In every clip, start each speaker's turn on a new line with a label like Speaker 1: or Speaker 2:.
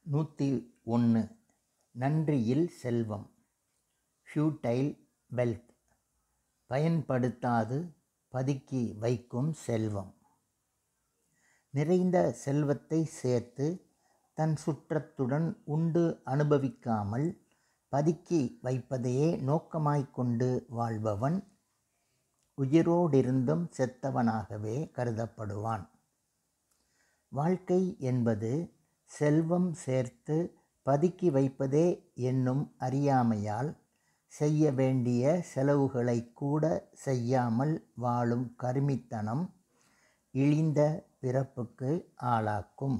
Speaker 1: நூற்றி ஒன்று நன்றியில் செல்வம் futile wealth பயன்படுத்தாது பதுக்கி வைக்கும் செல்வம் நிறைந்த செல்வத்தை சேர்த்து தன் சுற்றத்துடன் உண்டு அனுபவிக்காமல் பதுக்கி வைப்பதையே நோக்கமாய்க் கொண்டு வாழ்பவன் உயிரோடிருந்தும் செத்தவனாகவே கருதப்படுவான் வாழ்க்கை என்பது செல்வம் சேர்த்து பதுக்கி வைப்பதே என்னும் அறியாமையால் செய்ய வேண்டிய செலவுகளை கூட செய்யாமல் வாழும் கருமித்தனம் இழிந்த பிறப்புக்கு ஆளாக்கும்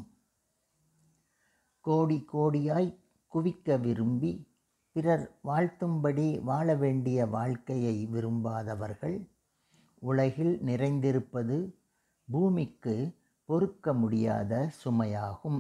Speaker 1: கோடி கோடியாய் குவிக்க விரும்பி பிறர் வாழ்த்தும்படி வாழ வேண்டிய வாழ்க்கையை விரும்பாதவர்கள் உலகில் நிறைந்திருப்பது பூமிக்கு பொறுக்க முடியாத சுமையாகும்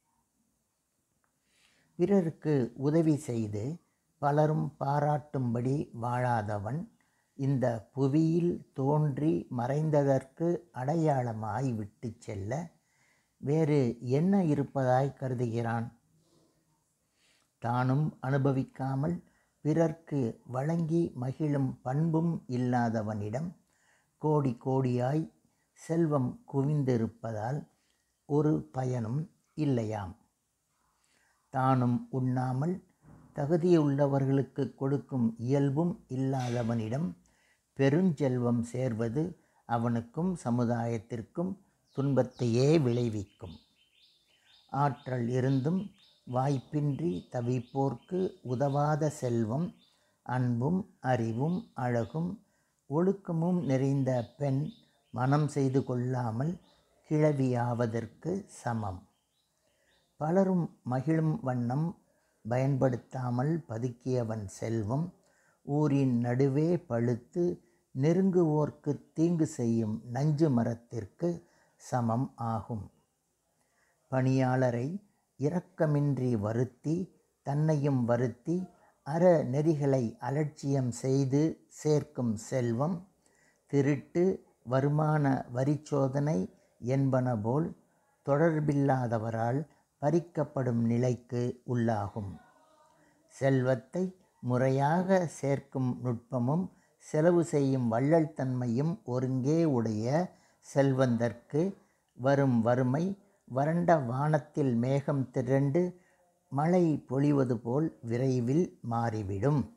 Speaker 1: பிறருக்கு உதவி செய்து பலரும் பாராட்டும்படி வாழாதவன் இந்த புவியில் தோன்றி மறைந்ததற்கு அடையாளமாய் விட்டு செல்ல வேறு என்ன இருப்பதாய் கருதுகிறான் தானும் அனுபவிக்காமல் பிறர்க்கு வழங்கி மகிழும் பண்பும் இல்லாதவனிடம் கோடி கோடியாய் செல்வம் குவிந்திருப்பதால் ஒரு பயனும் இல்லையாம் தானும் உண்ணாமல் தகுதியுள்ளவர்களுக்கு கொடுக்கும் இயல்பும் இல்லாதவனிடம் பெருஞ்செல்வம் சேர்வது அவனுக்கும் சமுதாயத்திற்கும் துன்பத்தையே விளைவிக்கும் ஆற்றல் இருந்தும் வாய்ப்பின்றி தவிப்போர்க்கு உதவாத செல்வம் அன்பும் அறிவும் அழகும் ஒழுக்கமும் நிறைந்த பெண் மனம் செய்து கொள்ளாமல் கிழவியாவதற்கு சமம் பலரும் மகிழும் வண்ணம் பயன்படுத்தாமல் பதுக்கியவன் செல்வம் ஊரின் நடுவே பழுத்து நெருங்குவோர்க்கு தீங்கு செய்யும் நஞ்சு மரத்திற்கு சமம் ஆகும் பணியாளரை இரக்கமின்றி வருத்தி தன்னையும் வருத்தி அற நெறிகளை அலட்சியம் செய்து சேர்க்கும் செல்வம் திருட்டு வருமான வரிச்சோதனை என்பன போல் தொடர்பில்லாதவரால் பறிக்கப்படும் நிலைக்கு உள்ளாகும் செல்வத்தை முறையாக சேர்க்கும் நுட்பமும் செலவு செய்யும் வள்ளல் தன்மையும் ஒருங்கே உடைய செல்வந்தர்க்கு வரும் வறுமை வறண்ட வானத்தில் மேகம் திரண்டு மழை பொழிவது போல் விரைவில் மாறிவிடும்